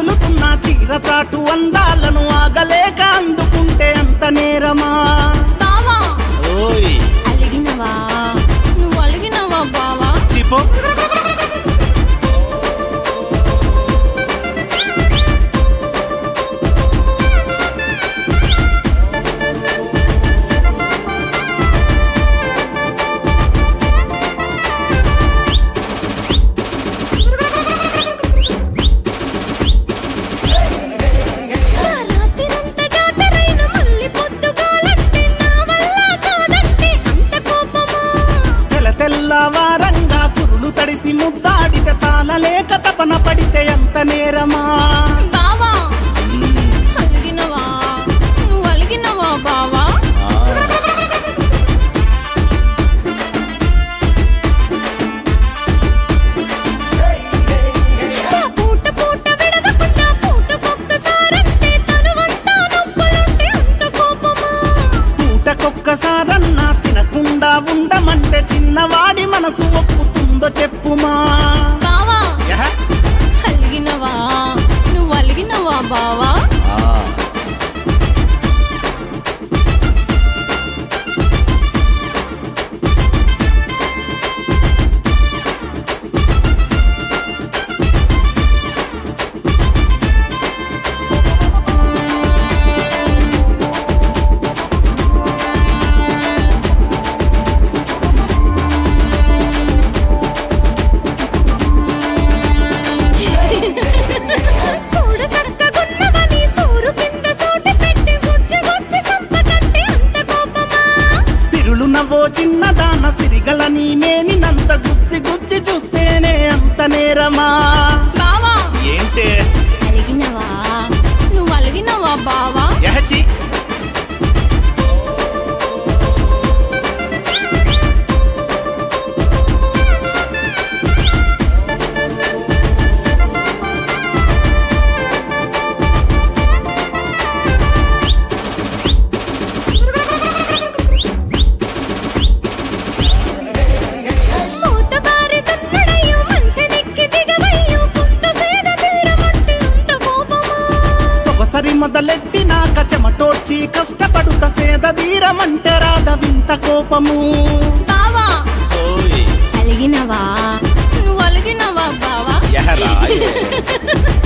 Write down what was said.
కదులుతున్న చీర చాటు అందాలను ఆగలేక అందుకుంటే అంత నేరమా బావా ఓయ్ అలిగినవా నువ్వు అలిగినవా బావా చిపో నా రాత్రిరంతా జాతరైన మళ్ళీ పొద్దుగాలంటే నా వల్ల కాదంటే అంత కోపమా తెల్ల తెల్లవారంగా కురులు తడిసి ముద్దాడితే తాళలేక తపన పడితే ఎంత నేరమా బావా అలిగినవా నువ్వు అలిగినవా బావా నా పూట పూట విడవకుండా పూటకొక్కసారంటే తనువంతా నొప్పులుంటే అంత కోపమా పూటకొక్కసారన్నా తినకుండా ఉండమంటే చిన్నవాడి మనసు ఒప్పుతుందో చెప్పుమా బావా యహ. అలిగినవా నువ్వు అలిగినవా బావా సూడ సర్కగున్నవని సూరు కింద సోటి పెట్టి గుచ్చి గుచ్చి సంపకంటే అంత కోపమా సిరులు నవ్వో చిన్నదాన సిరిగల నీ మేనినంత గుచ్చి గుచ్చి చూస్తేనే అంత నేరమా బావా ఏంటే అలిగినవా నువ్వు అలిగినవా బావా యహచి మూతబారి దున్నడయ్యో మంచనెక్కి దిగవయ్యో పుంత సేద తీరమంటే అంత కోపమా సొగసరి మొదలెట్టినాక చెమటోడ్చి కష్టపడుత సేద తీరమంటే రాధ వింత కోపము బావా ఓయ్ అలిగినవా నువ్వు అలిగినవా బావా యహ రాయే.